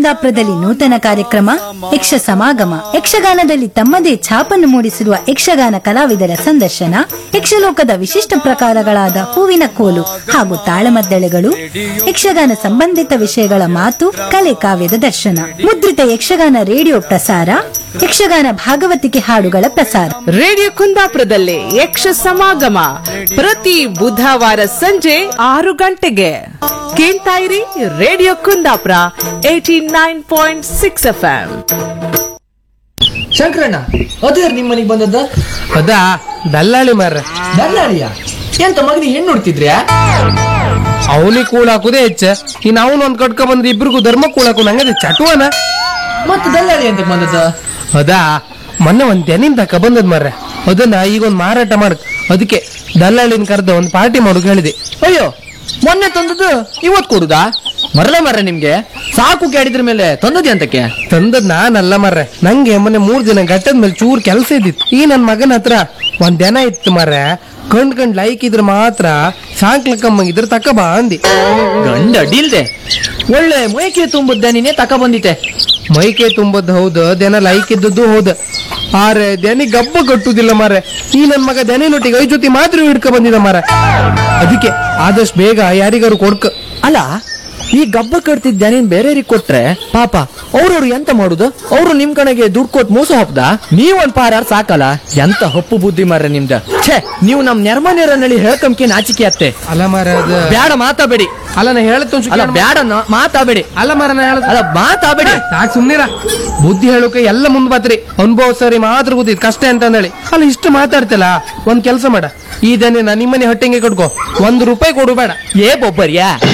ಕುಂದಾಪುರದಲ್ಲಿ ನೂತನ ಕಾರ್ಯಕ್ರಮ ಯಕ್ಷ ಸಮಾಗಮ ಯಕ್ಷಗಾನದಲ್ಲಿ ತಮ್ಮದೇ ಛಾಪನ್ನು ಮೂಡಿಸಿರುವ ಯಕ್ಷಗಾನ ಕಲಾವಿದರ ಸಂದರ್ಶನ ಯಕ್ಷಲೋಕದ ವಿಶಿಷ್ಟ ಪ್ರಕಾರಗಳಾದ ಹೂವಿನ ಕೋಲು ಹಾಗೂ ತಾಳಮದ್ದಳೆಗಳು ಯಕ್ಷಗಾನ ಸಂಬಂಧಿತ ವಿಷಯಗಳ ಮಾತು ಕಲೆ ಕಾವ್ಯದ ದರ್ಶನ ಮುದ್ರಿತ ಯಕ್ಷಗಾನ ರೇಡಿಯೋ ಪ್ರಸಾರ ಯಕ್ಷಗಾನ ಭಾಗವತಿಕೆ ಹಾಡುಗಳ ಪ್ರಸಾರ ರೇಡಿಯೋ ಕುಂದಾಪುರದಲ್ಲಿ ಯಕ್ಷ ಸಮಾಗಮ ಪ್ರತಿ ಬುಧವಾರ ಸಂಜೆ ಆರು ಗಂಟೆಗೆ ಕೇಳ್ತಾ ಇರಿ radio Kundapura eighty nine point six F Shankaranna ಅದೇ ನಿಮ್ಮ ಮನೆಗೆ ಬಂದದ್ದ ಅದಾ ದಲ್ಲಾಳಿ ಮಾರ್ರೆ ದಲ್ಲಾಳಿಯ ಎಂತ ಮಗನಿಗೆ ಹೆಣ್ಣು ಹುಡ್ತಿದ್ರ್ಯಾ ಅವನಿಗೆ ಕೂಳಾಕುದೇ ಹೆಚ್ಚ ಇನ್ ಅವನು ಒಂದ್ ಕಟ್ಕ ಬಂದ್ರೆ ಇಬ್ರಿಗೂ ಧರ್ಮ ಕೂಳಾಕು ನಂಗದೆ ಚಟುವನ ಮತ್ತೆ ದಲ್ಲಾಳಿ ಅಂತ ಬಂದದ್ದ ಅದಾ ಮೊನ್ನೆ ಒಂದ್ ತೆನಿನ್ ತಕ ಬಂದದ್ ಮಾರ್ರೆ ಅದನ್ನ ಈಗ ಒಂದ್ ಮಾರಾಟ ಮಾಡಕ್ ಅದಕ್ಕೆ ದಲ್ಲಾಳಿನ ಕರೆದ ಒಂದ್ ಪಾರ್ಟಿ ಮಾಡೋಕ್ ಹೇಳಿದೆ ಅಯ್ಯೋ ಮೊನ್ನೆ ತಂದದ್ದು ಇವತ್ ಕೊಡುದಾ ಮರಲ ಮರ ನಿಮ್ಗೆ ಸಾಕು ಕೇಳಿದ್ರ ಮೇಲೆ ತಂದದ್ದೆ ಅಂತಕ್ಕೆ ತಂದದ್ ನಾನಲ್ಲ ಮಾರ್ರೆ ನಂಗೆ ಮೊನ್ನೆ ಮೂರ್ ದಿನ ಗಟ್ಟದ ಮೇಲೆ ಚೂರ್ ಕೆಲಸ ಇದ್ದಿತ್ತು ಈ ನನ್ ಮಗನ ಹತ್ರ ಒಂದ್ ದನ ಇತ್ತು ಮಾರ್ರೆ ಕಂಡ್ ಕಂಡ್ ಲೈಕ್ ಇದ್ರ ಮಾತ್ರ ಸಾಂಕ್ಲಕ್ಕಮ್ಮಂಗಿದ್ರ ತಕ ಬಾ ಅಂದಿ ಗಂಡ ಅಡ್ಡಿಲ್ದೆ ಒಳ್ಳೆ ಮೊಯ್ಕೆ ತುಂಬದ್ದ ನೀನೆ ತಕ ಬಂದಿತ್ತೆ ಮೈಕೆ ತುಂಬದ್ ಹೌದು ದನ ಲೈಕ್ ಇದ್ದದ್ದು ಹೌದು ಆರೆ ದನಿ ಗಬ್ಬ ಕಟ್ಟುದಿಲ್ಲ ಮಾರೆ ಈ ನನ್ ಮಗ ದನಿನೊಟ್ಟಿಗೆ ಐ ಜೊತೆ ಮಾತ್ರ ಹಿಡ್ಕ ಬಂದಿದ ಮಾರ ಅದಕ್ಕೆ ಆದಷ್ಟು ಬೇಗ ಯಾರಿಗಾರು ಕೊಡ್ಕ ಅಲ್ಲ ಈ ಗಬ್ಬ ಕಟ್ತಿದ್ದ ನೀನ್ ಬೇರೆಯವ್ರಿಗೆ ಕೊಟ್ರೆ ಪಾಪ ಅವ್ರವ್ರು ಎಂತ ಮಾಡುದು ಅವ್ರು ನಿಮ್ ಕಡೆಗೆ ದುಡ್ಡು ಕೊಟ್ಟು ಮೋಸ ಹೊಪ್ದ ನೀವೊಂದ್ ಪಾರಾರ್ ಸಾಕಲ್ಲ ಎಂತ ಹಪ್ಪು ಬುದ್ಧಿ ಮಾರ್ರೆ ನಿಮ್ದ ಛೇ ನೀವು ನಮ್ ನೆರ್ಮನೇರನಲ್ಲಿ ಹೇಳ್ಕಂಕೆ ನಾಚಿಕೆ ಅತ್ತೆ ಅಲ್ಲ ಮಾರ ಅದ ಬ್ಯಾಡ ಮಾತಾಬೇಡಿ ಅಲ್ಲ ನಾ ಹೇಳತ್ ಅಲ್ಲ ಬ್ಯಾಡ ನ- ಮಾತಾಬೇಡಿ ಅಲ್ಲ ಮಾರ ನಾ ಹೇಳದ್ ಅಲ್ಲ ಮಾತಾಬೇಡಿ ಸಾಕ್ ಸುಮ್ನಿರ ಬುದ್ಧಿ ಹೇಳೋಕೆ ಎಲ್ಲ ಮುಂದ್ ಬಾತ್ರಿ ಅನುಭವ ಸರಿ ಮಾತ್ರ ಗೊತ್ತಿದ್ ಕಷ್ಟ ಅಂತ ಅಂದೇಳಿ ಅಲ್ಲ ಇಷ್ಟು ಮಾತಾಡ್ತಿಲ್ಲ ಒಂದ್ ಕೆಲ್ಸ ಮಾಡ ಈ ದನ ನಿಮ್ಮನೆ ಹೊಟ್ಟೆಗೆ ಕಟ್ಕೋ ಒಂದ್ ರೂಪಾಯಿ ಕೊಡು ಬೇಡ ಏ ಬೊಬ್ಬರ್ಯಾ